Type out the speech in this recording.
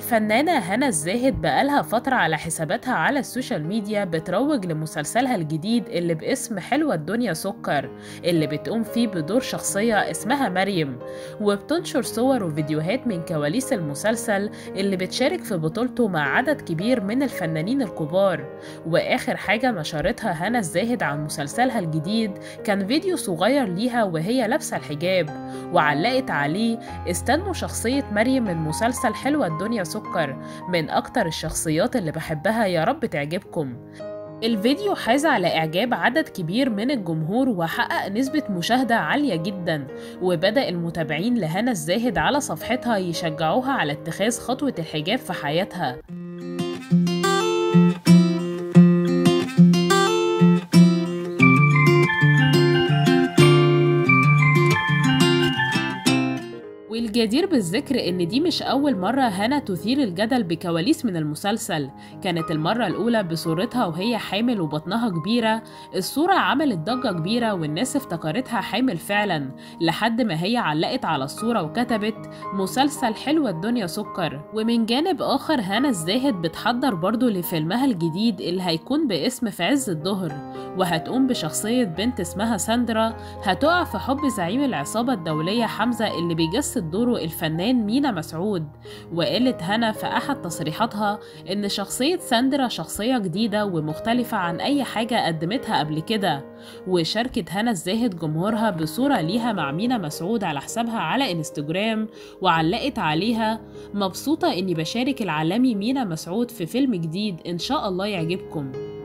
الفنانة هنا الزاهد بقالها فترة على حساباتها على السوشيال ميديا بتروج لمسلسلها الجديد اللي باسم حلوة الدنيا سكر اللي بتقوم فيه بدور شخصية اسمها مريم وبتنشر صور وفيديوهات من كواليس المسلسل اللي بتشارك في بطولته مع عدد كبير من الفنانين الكبار وآخر حاجة نشرتها هنا الزاهد عن مسلسلها الجديد كان فيديو صغير ليها وهي لابسة الحجاب وعلقت عليه استنوا شخصية مريم من مسلسل حلوة الدنيا سكر من أكتر الشخصيات اللي بحبها يا رب تعجبكم الفيديو حاز على إعجاب عدد كبير من الجمهور وحقق نسبة مشاهدة عالية جدا وبدأ المتابعين لهنا الزاهد على صفحتها يشجعوها على اتخاذ خطوة الحجاب في حياتها والجدير بالذكر إن دي مش أول مرة هنا تثير الجدل بكواليس من المسلسل كانت المرة الأولى بصورتها وهي حامل وبطنها كبيرة الصورة عملت ضجة كبيرة والناس افتكرتها حامل فعلا لحد ما هي علقت على الصورة وكتبت مسلسل حلوة الدنيا سكر ومن جانب آخر هنا الزاهد بتحضر برضه لفيلمها الجديد اللي هيكون باسم في عز الظهر وهتقوم بشخصية بنت اسمها ساندرا هتقع في حب زعيم العصابة الدولية حمزة اللي بيجسد دوره الفنان مينا مسعود وقالت هنا في أحد تصريحاتها إن شخصية ساندرا شخصية جديدة ومختلفة عن أي حاجة قدمتها قبل كده وشاركت هنا الزاهد جمهورها بصورة ليها مع مينا مسعود على حسابها على انستجرام وعلقت عليها مبسوطة إني بشارك العالمي مينا مسعود في فيلم جديد إن شاء الله يعجبكم